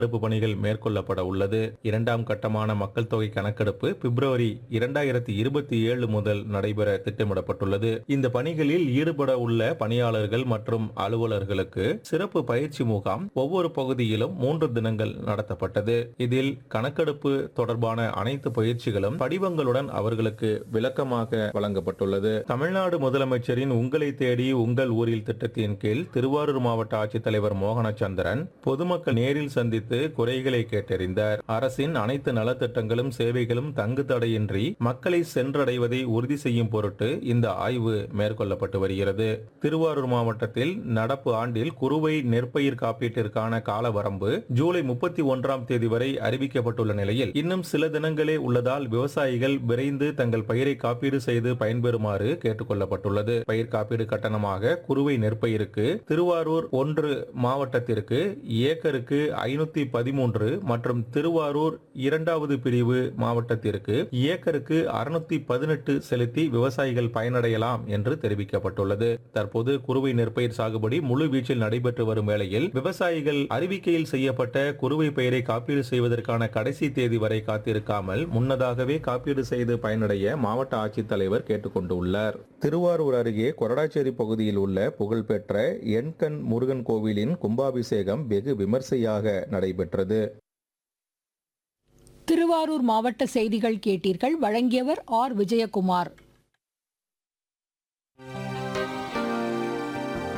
கணக்கெடுப்பு பணிகள் மேற்கொள்ளப்பட உள்ளது இரண்டாம் கட்டமான மக்கள் தொகை கணக்கெடுப்பு பிப்ரவரி இரண்டாயிரத்தி இருபத்தி ஏழு முதல் நடைபெற திட்டமிடப்பட்டுள்ளது இந்த பணிகளில் ஈடுபட உள்ள பணியாளர்கள் மற்றும் அலுவலர்களுக்கு சிறப்பு பயிற்சி முகாம் ஒவ்வொரு பகுதியிலும் மூன்று தினங்கள் நடத்தப்பட்டது இதில் கணக்கெடுப்பு தொடர்பான அனைத்து பயிற்சிகளும் படிவங்களுடன் அவர்களுக்கு விளக்கமாக வழங்கப்பட்டுள்ளது தமிழ்நாடு முதலமைச்சரின் உங்களை தேடி உங்கள் ஊரில் திட்டத்தின் கீழ் திருவாரூர் மாவட்ட ஆட்சித்தலைவர் மோகனச்சந்திரன் பொதுமக்கள் நேரில் சந்தித்து குறைகளை கேட்டறிந்தார் அரசின் அனைத்து நலத்திட்டங்களும் சேவைகளும் தங்கு தடையின்றி மக்களை சென்றடைவதை உறுதி செய்யும் பொருட்டு இந்த ஆய்வு மேற்கொள்ளப்பட்டு வருகிறது திருவாரூர் மாவட்டத்தில் நடப்பு ஆண்டில் குறுவை நெற்பயிர் காப்பீட்டிற்கான கால வரம்பு ஜூலை முப்பத்தி ஒன்றாம் தேதி வரை அறிவிக்கப்பட்டுள்ள நிலையில் இன்னும் சில தினங்களே உள்ளதால் விவசாயிகள் விரைந்து தங்கள் பயிரை காப்பீடு செய்து பயன்பெறுமாறு கேட்டுக் கொள்ளப்பட்டுள்ளது பயிர் காப்பீடு கட்டணமாக குறுவை நெற்பயிருக்கு திருவாரூர் ஒன்று மாவட்டத்திற்கு ஏக்கருக்கு ஐநூத்தி பதிமூன்று மற்றும் திருவாரூர் இரண்டாவது பிரிவு மாவட்டத்திற்கு ஏக்கருக்கு அறுநூத்தி பதினெட்டு செலுத்தி விவசாயிகள் பயனடையலாம் என்று தெரிவிக்கப்பட்டுள்ளது தற்போது குறுவை நெற்பயிர் சாகுபடி முழு வீச்சில் நடைபெற்று வரும் வேளையில் விவசாயிகள் அறிவிக்கையில் செய்யப்பட்ட குறுவை பயிரை காப்பீடு செய்வதற்கான கடைசி தேதி வரை காத்திருக்காமல் முன்னதாகவே காப்பீடு செய்து பயனடைய மாவட்ட ஆட்சித்தலைவர் கேட்டுக்கொண்டுள்ளார் திருவாரூர் அருகே கொரடாச்சேரி பகுதியில் உள்ள புகழ்பெற்ற எண்கண் முருகன் கோவிலின் கும்பாபிஷேகம் வெகு விமர்சையாக நடைபெற்றது திருவாரூர் மாவட்ட செய்திகள் கேட்டீர்கள் வழங்கியவர் ஆர் விஜயகுமார்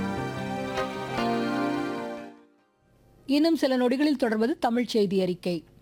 இன்னும் சில நொடிகளில் தொடர்வது தமிழ் செய்தி அறிக்கை